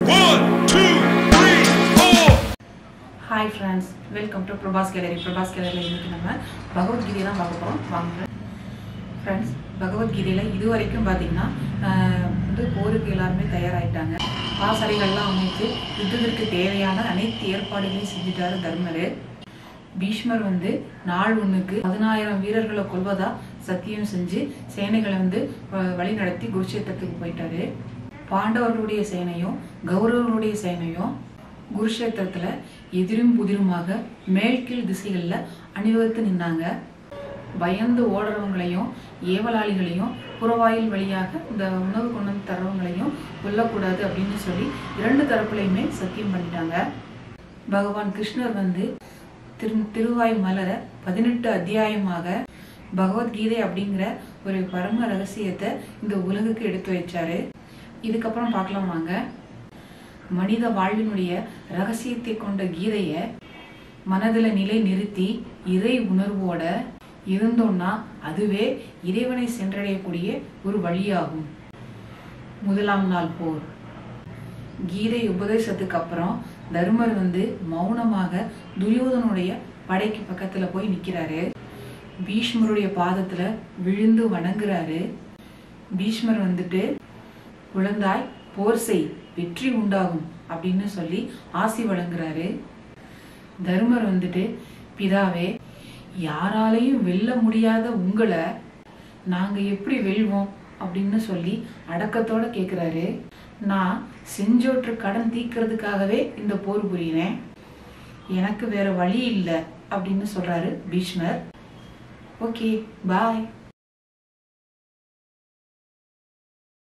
One, two, three, four. Hi friends welcome to Prabhas gallery Prabhas கேலரியில் இன்னைக்கு நம்ம பகவத்கீதை தான் பார்க்க போகிறோம் வாங்க ஃப்ரெண்ட்ஸ் பகவத்கீதையில் இது வரைக்கும் பார்த்தீங்கன்னா ஆஹ், வந்து போருக்கு எல்லாருமே தயாராகிட்டாங்க பாசறைகள்லாம் அமைத்து யுத்தத்திற்கு தேவையான அனைத்து ஏற்பாடுகளையும் செஞ்சுட்டாரு தர்மர் பீஷ்மர் வந்து நாள் ஒண்ணுக்கு பதினாயிரம் வீரர்களை கொல்வதா சத்தியம் செஞ்சு சேனைகளை வந்து வ- வழி நடத்தி குருஷேத்திரத்துக்கு போயிட்டாரு பாண்டவர்களுடைய சேனையும் கௌரவர்களுடைய சேனையும் குருஷேத்திரத்துல எதிரும் புதிருமாக மேல்கீழ் திசைகள்ல அணிவகுத்து நின்னாங்க பயந்து ஓடுறவங்களையும் ஏவலாளிகளையும் புறவாயில் வழியாக இந்த உணவு கொண்டு வந்து தர்றவங்களையும் கொல்லக்கூடாது அப்படின்னு சொல்லி இரண்டு தரப்புலையுமே சத்தியம் பண்ணிட்டாங்க பகவான் கிருஷ்ணர் வந்து திரு திருவாய் மலர பதினெட்டு அத்தியாயமாக பகவத்கீதை அப்படிங்கிற ஒரு பரம ரகசியத்தை இந்த உலகுக்கு எடுத்து வச்சாரு இதுக்கப்புறம் பார்க்கலாம் வாங்க மனித வாழ்வினுடைய ரகசியத்தை கொண்ட கீதைய மனதுல நிலை நிறுத்தி இறை உணர்வோட இருந்தோம்னா அதுவே இறைவனை சென்றடையக்கூடிய ஒரு வழியாகும் முதலாம் நாள் போர் கீதை உபதேசத்துக்கு அப்புறம் தர்மர் வந்து மௌனமாக துரியோதனுடைய படைக்கு பக்கத்துல போய் நிக்கிறாரு பீஷ்மருடைய பாதத்துல விழுந்து வணங்குறாரு பீஷ்மர் வந்துட்டு குழந்தாய் போர் செய் வெற்றி உண்டாகும் அப்படின்னு சொல்லி ஆசி வழங்குறாரு தர்மர் வந்துட்டு பிதாவே யாராலையும் வெல்ல முடியாத உங்களை நாங்க எப்படி வெல்வோம் அப்படின்னு சொல்லி அடக்கத்தோட கேக்குறாரு நான் செஞ்சோற்று கடன் தீக்கிறதுக்காகவே இந்த போர் புரியினேன் எனக்கு வேற வழி இல்லை அப்படின்னு சொல்றாரு பீஷ்மர் ஓகே பாய்